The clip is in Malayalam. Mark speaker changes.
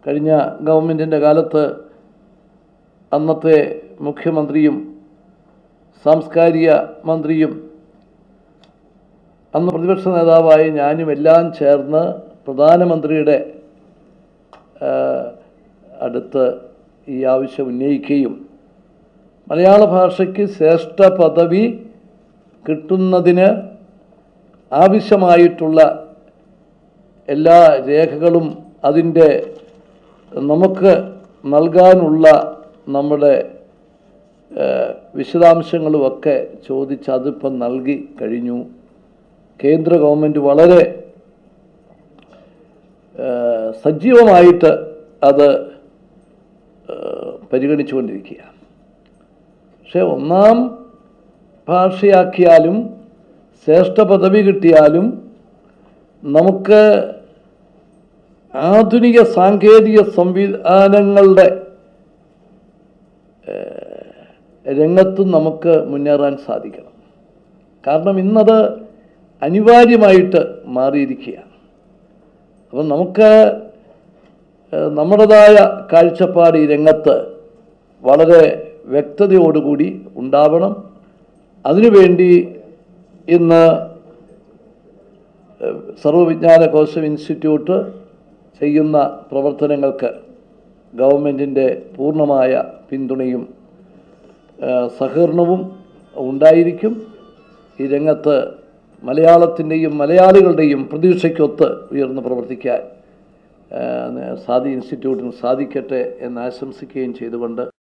Speaker 1: കഴിഞ്ഞ ഗവൺമെൻറ്റിൻ്റെ കാലത്ത് അന്നത്തെ മുഖ്യമന്ത്രിയും സാംസ്കാരിക മന്ത്രിയും അന്ന് പ്രതിപക്ഷ നേതാവായ ഞാനും എല്ലാം ചേർന്ന് പ്രധാനമന്ത്രിയുടെ ആ, അടുത്ത് ഈ ആവശ്യം ഉന്നയിക്കുകയും മലയാള ഭാഷയ്ക്ക് ശ്രേഷ്ഠ പദവി കിട്ടുന്നതിന് ആവശ്യമായിട്ടുള്ള എല്ലാ രേഖകളും അതിൻ്റെ നമുക്ക് നൽകാനുള്ള നമ്മുടെ ഏഹ്, വിശദാംശങ്ങളുമൊക്കെ ചോദിച്ച് അതിപ്പം നൽകി കഴിഞ്ഞു കേന്ദ്ര ഗവൺമെൻറ് വളരെ ഏഹ്, സജീവമായിട്ട് അത് ഏഹ്, പരിഗണിച്ചുകൊണ്ടിരിക്കുകയാണ് പക്ഷേ ഒന്നാം ഭാഷയാക്കിയാലും ശ്രേഷ്ഠ പദവി കിട്ടിയാലും നമുക്ക് ആധുനിക സാങ്കേതിക സംവിധാനങ്ങളുടെ ഏഹ്, രംഗത്തും നമുക്ക് മുന്നേറാൻ സാധിക്കണം കാരണം ഇന്നത് അനിവാര്യമായിട്ട് മാറിയിരിക്കുകയാണ് അപ്പം നമുക്ക് ഏഹ്, നമ്മുടേതായ കാഴ്ചപ്പാട് ഈ രംഗത്ത് വളരെ വ്യക്തതയോടുകൂടി ഉണ്ടാവണം അതിനുവേണ്ടി ഇന്ന് ഏഹ്, സർവ്വവിജ്ഞാന കോശം ഇൻസ്റ്റിറ്റ്യൂട്ട് ചെയ്യുന്ന പ്രവർത്തനങ്ങൾക്ക് ഗവൺമെൻറ്റിൻ്റെ പൂർണ്ണമായ പിന്തുണയും ഏഹ്, സഹകരണവും ഉണ്ടായിരിക്കും ഈ രംഗത്ത് മലയാളത്തിൻ്റെയും മലയാളികളുടെയും പ്രതീക്ഷയ്ക്കൊത്ത് ഉയർന്ന് പ്രവർത്തിക്കാൻ ഏഹ്, സാദി ഇൻസ്റ്റിറ്റ്യൂട്ടിന് സാധിക്കട്ടെ എന്ന് ആശംസിക്കുകയും ചെയ്തുകൊണ്ട്